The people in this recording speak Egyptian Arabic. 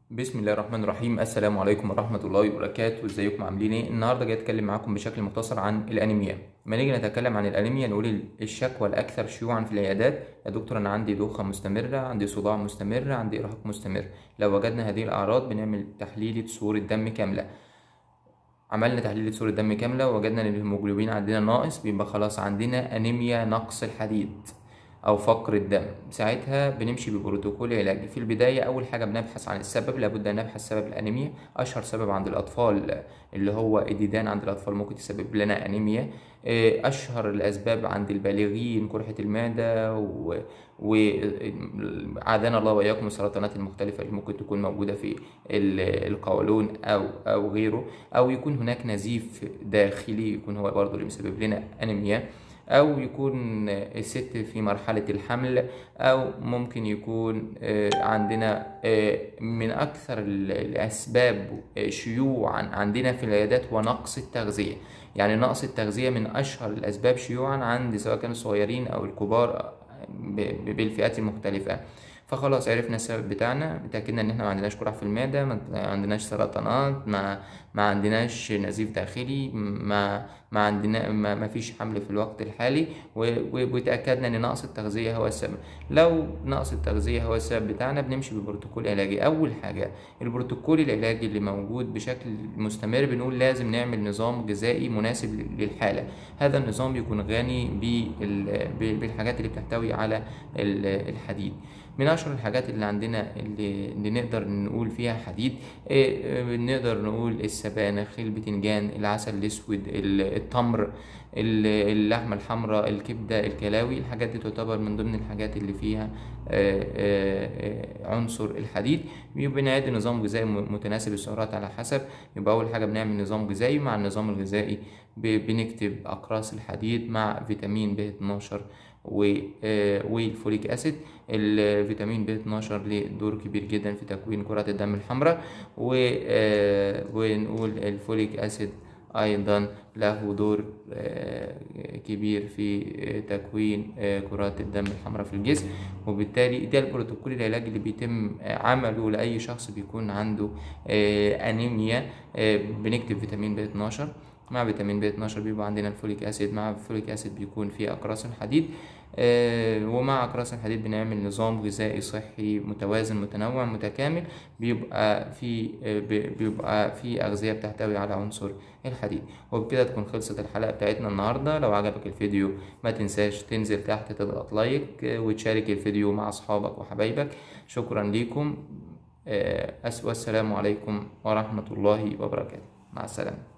بسم الله الرحمن الرحيم السلام عليكم ورحمة الله وبركاته ازيكم عاملين ايه النهارده جاي اتكلم معاكم بشكل مختصر عن الانيميا لما نيجي نتكلم عن الانيميا نقول الشكوى الاكثر شيوعا في العيادات يا دكتور انا عندي دوخة مستمرة عندي صداع مستمر عندي ارهاق مستمر لو وجدنا هذه الاعراض بنعمل تحليل صورة دم كاملة عملنا تحليل صورة دم كاملة ووجدنا ان الهيموجلوبين عندنا ناقص بيبقى خلاص عندنا انيميا نقص الحديد او فقر الدم ساعتها بنمشي ببروتوكول علاجي في البدايه اول حاجه بنبحث عن السبب لابد ان نبحث سبب الانيميا اشهر سبب عند الاطفال اللي هو الديدان عند الاطفال ممكن تسبب لنا انيميا اشهر الاسباب عند البالغين قرحه المعده و وعادنا الله واياكم السرطانات المختلفه اللي ممكن تكون موجوده في القولون او او غيره او يكون هناك نزيف داخلي يكون هو برضه اللي مسبب لنا انيميا او يكون الست في مرحله الحمل او ممكن يكون عندنا من اكثر الاسباب شيوعا عندنا في العيادات هو نقص التغذيه يعني نقص التغذيه من اشهر الاسباب شيوعا عند سواء كانوا الصغيرين او الكبار بالفئات المختلفه فخلاص عرفنا السبب بتاعنا اتاكدنا ان احنا ما عندناش قرح في المعده ما عندناش سرطانات ما ما عندناش نزيف داخلي ما ما عندنا ما, ما فيش حمل في الوقت الحالي وتاكدنا ان نقص التغذيه هو السبب لو نقص التغذيه هو السبب بتاعنا بنمشي ببروتوكول علاجي اول حاجه البروتوكول العلاجي اللي موجود بشكل مستمر بنقول لازم نعمل نظام غذائي مناسب للحاله هذا النظام يكون غني بالحاجات اللي بتحتوي على الحديد من اشهر الحاجات اللي عندنا اللي, اللي نقدر نقول فيها حديد نقدر نقول السبانخ البتنجان العسل الاسود التمر اللحمه الحمراء الكبده الكلاوي الحاجات دي تعتبر من ضمن الحاجات اللي فيها عنصر الحديد بنعد نظام غذائي متناسب السعرات على حسب يبقى اول حاجه بنعمل نظام غذائي مع النظام الغذائي بنكتب اقراص الحديد مع فيتامين ب 12 والفوليك اسيد الفيتامين ب 12 له دور كبير جدا في تكوين كرات الدم الحمراء ونقول الفوليك اسيد ايضا له دور كبير في تكوين كرات الدم الحمراء في الجسم وبالتالي ده البروتوكول العلاجي اللي بيتم عمله لاي شخص بيكون عنده انيميا بنكتب فيتامين ب 12 مع فيتامين ب 12 بيبقى عندنا الفوليك اسيد مع الفوليك اسيد بيكون فيه اقراص الحديد آه ومع اقراص الحديد بنعمل نظام غذائي صحي متوازن متنوع متكامل بيبقى في آه بيبقى في اغذيه بتحتوي على عنصر الحديد وبكده تكون خلصت الحلقه بتاعتنا النهارده لو عجبك الفيديو ما تنساش تنزل تحت تضغط لايك وتشارك الفيديو مع اصحابك وحبايبك شكرا ليكم آه والسلام عليكم ورحمه الله وبركاته مع السلامه